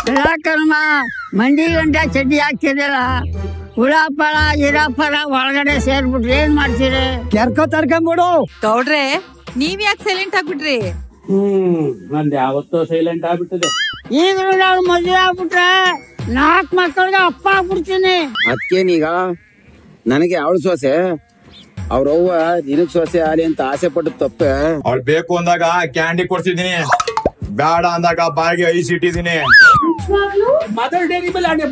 ಯಾಕಮ್ಮ ಮಂಡಿ ಗಂಟ ಚಡ್ಡಿ ಹಾಕ್ತಿರಲ್ಲ ಹುಳಾಪಳ ಇರಾಪಳ ಒಳಗಡೆ ಸೇರ್ಬಿಟ್ರೆ ಏನ್ ಮಾಡ್ತೀರಿ ಕೆರ್ಕೊ ತರ್ಕೊಂಬಿಡು ಗೌಡ್ರೆ ನೀವ್ ಯಾಕೆ ಸೈಲೆಂಟ್ ಆಗ್ಬಿಟ್ರಿ ಹ್ಮ್ ನಂದು ಯಾವತ್ತೋ ಸೈಲೆಂಟ್ ಆಗ್ಬಿಟ್ಟಿದೆ ಈಗಲೂ ನಾನು ಮದುವೆ ಆಗ್ಬಿಟ್ರೆ ನಾಲ್ಕು ಮಕ್ಕಳಿಗೆ ಅಪ್ಪ ಆಗ್ಬಿಡ್ತೀನಿ ಅದ್ಕೇನೀಗ ನನಗೆ ಅವಳು ಸೊಸೆ ಅವ್ರವ್ವ ನಿನಗ್ ಸೊಸೆ ಆಲಿ ಅಂತ ಆಸೆ ಪಟ್ಟು ತಪ್ಪೆ ಅವ್ಳು ಬೇಕು ಅಂದಾಗ ಕ್ಯಾಂಡಿ ಕೊಡ್ಸಿದೀನಿ ಬೇಡ ಅಂದಾಗ ಬಾಯಿಗೆ ಐಸ್ ಇಟ್ಟಿದೀನಿ ಮದರ್ ಡೈರಿ ಮೇಲೆ ಆಣೆ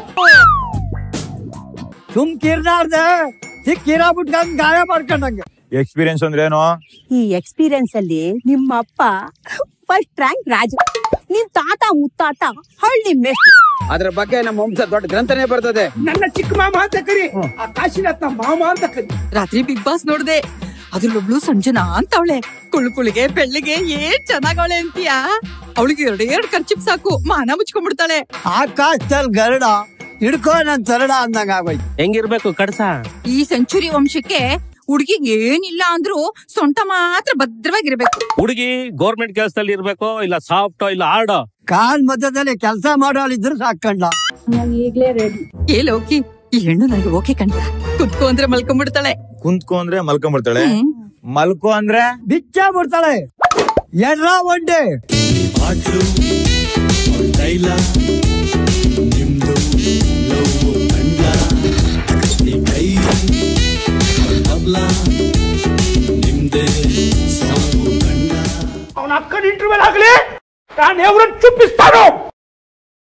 ಸುಮ್ ಕಿರ್ನಾರ್ದೆ ಸಿಕ್ಕಿರಾ ಬಿಟ್ಕೊಂಡ್ ಗಾಯ ಮಾಡ್ಕೊಂಡಂಗೆ ಎಕ್ಸ್ಪೀರಿಯನ್ಸ್ ಅಂದ್ರೆ ಏನು ಈ ಎಕ್ಸ್ಪೀರಿಯನ್ಸ್ ಅಲ್ಲಿ ನಿಮ್ಮ ಅಪ್ಪ ಫಸ್ಟ್ ರ್ಯಾಂಕ್ ರಾಜು ನಿಮ್ ತಾತ ಮುತ್ತಾತ ಹಳ್ಳಿ ಮೆಸ್ಟ್ ಅದ್ರ ಬಗ್ಗೆ ನಮ್ಮ ವಂಶ ದೊಡ್ಡ ಗ್ರಂಥನೇ ಬರ್ತದೆ ನನ್ನ ಚಿಕ್ಕ ಮಾಮ ಅಂತ ಕರಿ ಆ ಕಾಶಿನಾಥ್ ಮಾಮ ಅಂತ ಕರಿ ರಾತ್ರಿ ಬಿಗ್ ಬಾಸ್ ನೋಡ್ದೆ ಅದ್ರಲ್ಲೊಬ್ಳು ಸಂಜನಾ ಅಂತ ಅವಳೆ ಕುಳು ಕುಳಿಗೆ ಬೆಳ್ಳಿಗೆ ಏನ್ ಚೆನ್ನಾಗವಳೆ ಅಂತೀಯಾ ಅವಳಿಗೆ ಎರಡು ಎರಡು ಖರ್ಚಿಪ್ ಸಾಕು ಮಾನ ಮುಚ್ಕೊಂಡ್ಬಿಡ್ತಾಳೆ ಆಕಾಶದಲ್ಲಿ ಗರುಡ ಹಿಡ್ಕೋ ನನ್ ತರಡ ಅಂದಂಗ ಆಗೋಯ್ತು ಹೆಂಗಿರ್ಬೇಕು ಕಡ್ಸ ಈ ಸೆಂಚುರಿ ವಂಶಕ್ಕೆ ಹುಡುಗಿಗೆ ಏನಿಲ್ಲ ಅಂದ್ರೂ ಸೊಂಟ ಮಾತ್ರ ಭದ್ರವಾಗಿರ್ಬೇಕು ಹುಡುಗಿ ಗೌರ್ಮೆಂಟ್ ಕೆಲಸದಲ್ಲಿ ಇರ್ಬೇಕು ಇಲ್ಲ ಸಾಫ್ಟ್ ಇಲ್ಲ ಹಾರ್ಡ್ ಕಾಲ್ ಮಧ್ಯದಲ್ಲಿ ಕೆಲಸ ಮಾಡೋಳಿದ್ರು ಸಾಕಂಡ ಏ ಲೋಕಿ ಈ ಹೆಣ್ಣು ನನಗೆ ಓಕೆ ಕಂಡ ಕುತ್ಕೋ ಅಂದ್ರೆ ಮಲ್ಕೊಂಡ್ಬಿಡ್ತಾಳೆ ಕುಂತ್ಕೊ ಅಂದ್ರೆ ಮಲ್ಕೊಂಡ್ಬಿಡ್ತಾಳೆ ಹ್ಮ್. ಮಲ್ಕೋ ಅಂದ್ರೆ ಬಿಚ್ಚ ಬಿಡ್ತಾಳೆ ಎಡ್ರ ಒಂಡೆ ಅವನ ಅಕ್ಕನ ಇಂಟರ್ವ್ಯೂ ಆಗ್ಲಿ ನಾನು ಎವ್ರನ್ನ ಚುಪ್ಪಿಸ್ತಾನೋ